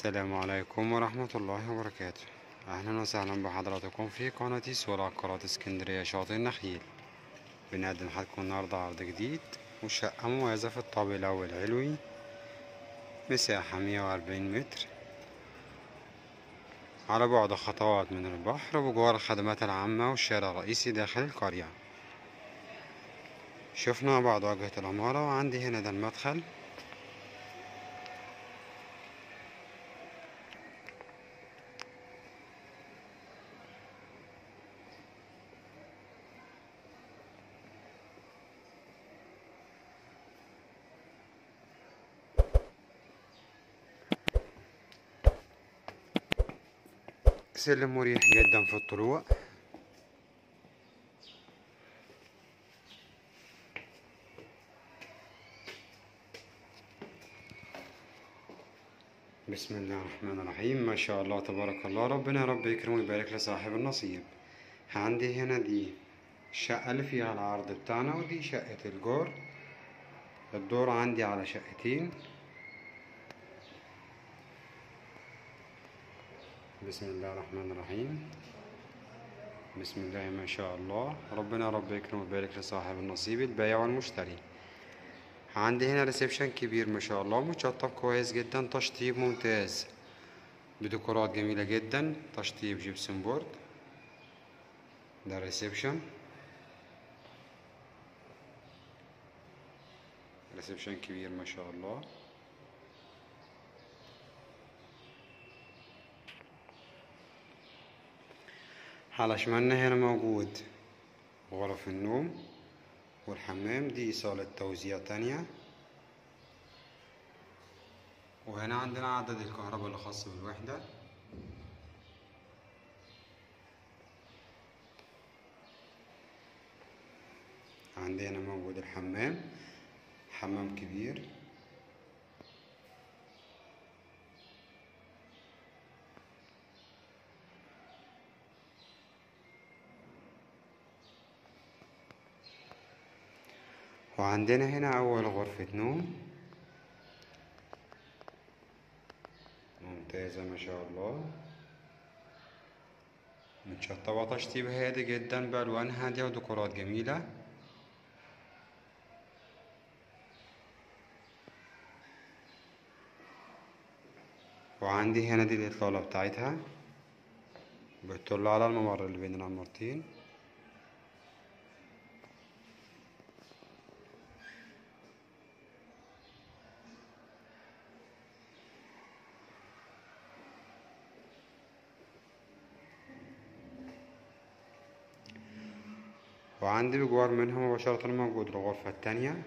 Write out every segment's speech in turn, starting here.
السلام عليكم ورحمة الله وبركاته أهلا وسهلا بحضراتكم في قناة سوق عقارات اسكندرية شاطئ النخيل بنقدم لحضراتكم النهاردة عرض جديد وشقة مميزة في الطابق الأول علوي مساحة مية وأربعين متر على بعد خطوات من البحر وبجوار الخدمات العامة والشارع الرئيسي داخل القرية شفنا مع بعض واجهة العمارة وعندي هنا ده المدخل سلم مريح جدا في الطلوع بسم الله الرحمن الرحيم ما شاء الله تبارك الله ربنا يا رب يكرم ويبارك لصاحب النصيب عندي هنا دي الشقة اللي فيها العرض بتاعنا ودي شقة الجار الدور عندي على شقتين بسم الله الرحمن الرحيم بسم الله ما شاء الله ربنا يا رب يكرم ويبارك لصاحب النصيب البايع والمشتري عندي هنا ريسبشن كبير ما شاء الله متشطب كويس جدا تشطيب ممتاز بديكورات جميلة جدا تشطيب جيبسون بورد ده ريسبشن ريسبشن كبير ما شاء الله على شمالنا هنا موجود غرف النوم والحمام دي صالة توزيع تانية وهنا عندنا عدد الكهرباء الخاص بالوحدة عندي هنا موجود الحمام حمام كبير وعندنا هنا أول غرفة نوم ممتازة ما شاء الله متشطبة تشطيب هادي جدا بألوان هادية وديكورات جميلة وعندي هنا دي الإطلالة بتاعتها بتطل على الممر اللي بين العمارتين وعندي بجوار منها مباشرة موجود الغرفة التانية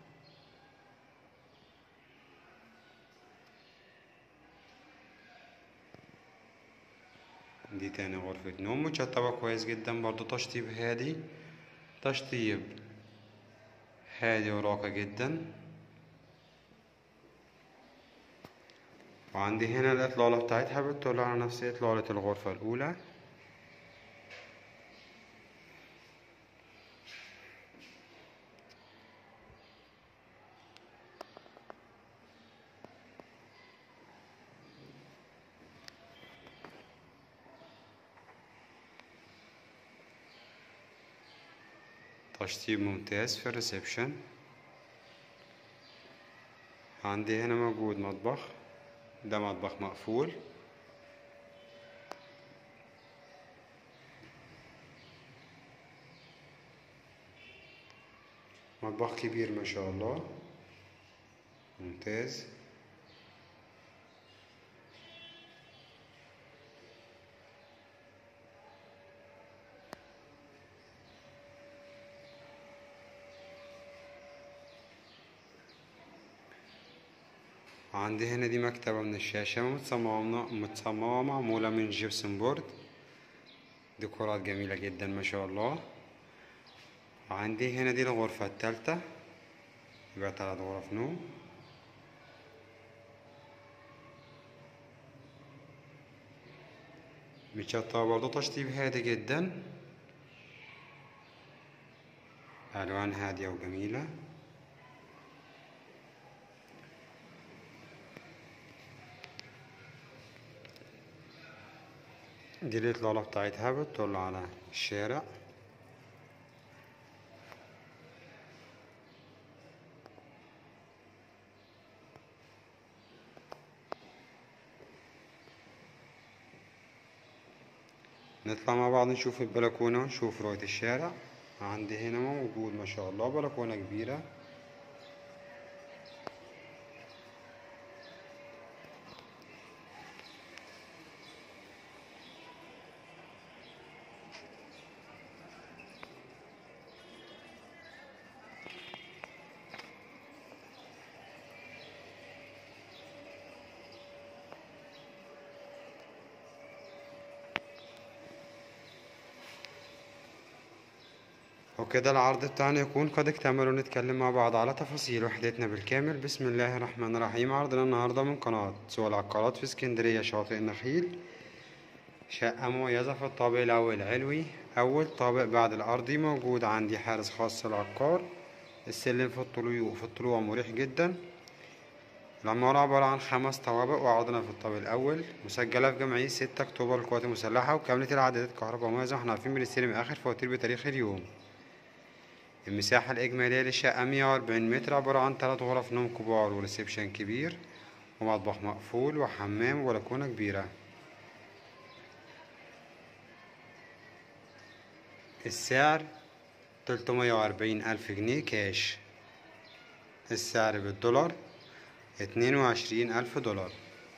دي تاني غرفة نوم متشطبة كويس جدا برضو تشطيب هادي تشطيب هادي وراقي جدا وعندي هنا الإطلالة بتاعتها بتطل على نفس إطلالة الغرفة الأولى تشطيب ممتاز في الريسبشن عندي هنا موجود مطبخ ده مطبخ مقفول مطبخ كبير ما شاء الله ممتاز عندي هنا دي مكتبة من الشاشة متصممة متصممة معمولة من جبسن بورد ديكورات جميلة جدا ما شاء الله وعندي هنا دي الغرفة التالتة يبقى تلات غرف نوم متشطبة برضه تشطيب هادي جدا ألوان هادية وجميلة دي الإطلالة بتاعتها بتطل على الشارع نطلع مع بعض نشوف البلكونة نشوف رؤية الشارع عندي هنا موجود ما شاء الله بلكونة كبيرة وكده العرض بتاعنا يكون قد اكتمل ونتكلم مع بعض على تفاصيل وحدتنا بالكامل بسم الله الرحمن الرحيم عرضنا النهاردة من قناة سوق العقارات في اسكندرية شاطئ النخيل شقة مميزة في الطابق الأول علوي أول طابق بعد الأرضي موجود عندي حارس خاص للعقار السلم في الطلوع في الطلوع مريح جدا العمارة عبارة عن خمس طوابق وعرضنا في الطابق الأول مسجلة في جمعية ستة أكتوبر للقوات المسلحة وكاملة العدادات كهرباء ومياه زي ما احنا عارفين بنستلم آخر فواتير بتاريخ اليوم المساحة الإجمالية للشقة مية وأربعين متر عبارة عن تلات غرف نوم كبار وريسبشن كبير ومطبخ مقفول وحمام وبلكونة كبيرة السعر تلتمية وأربعين ألف جنيه كاش السعر بالدولار اتنين وعشرين ألف دولار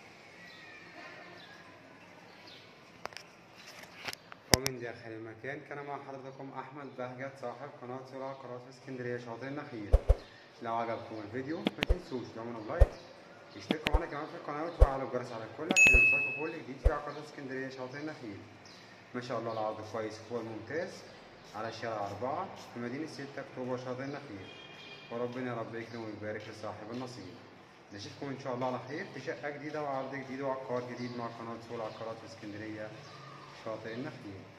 ومن داخل المكان كان مع حضرتكم أحمد بهجت صاحب قناة سوق العقارات في اسكندرية شاطئ النخيل لو عجبكم الفيديو ما تنسوش تعملوا لايك اشتركوا معانا كمان في القناة وتفعلوا الجرس على الكل عشان يوصلكوا كل جديد في عقارات اسكندرية شاطئ النخيل ما شاء الله العرض كويس فوق الممتاز على شارع أربعة في مدينة ستة أكتوبر شاطئ النخيل وربنا رب يكرم ويبارك لصاحب النصيب نشوفكم إن شاء الله على خير في شقة جديدة وعرض جديد وعقار جديد مع قناة سوق العقارات في اسكندرية شاطئ النخيل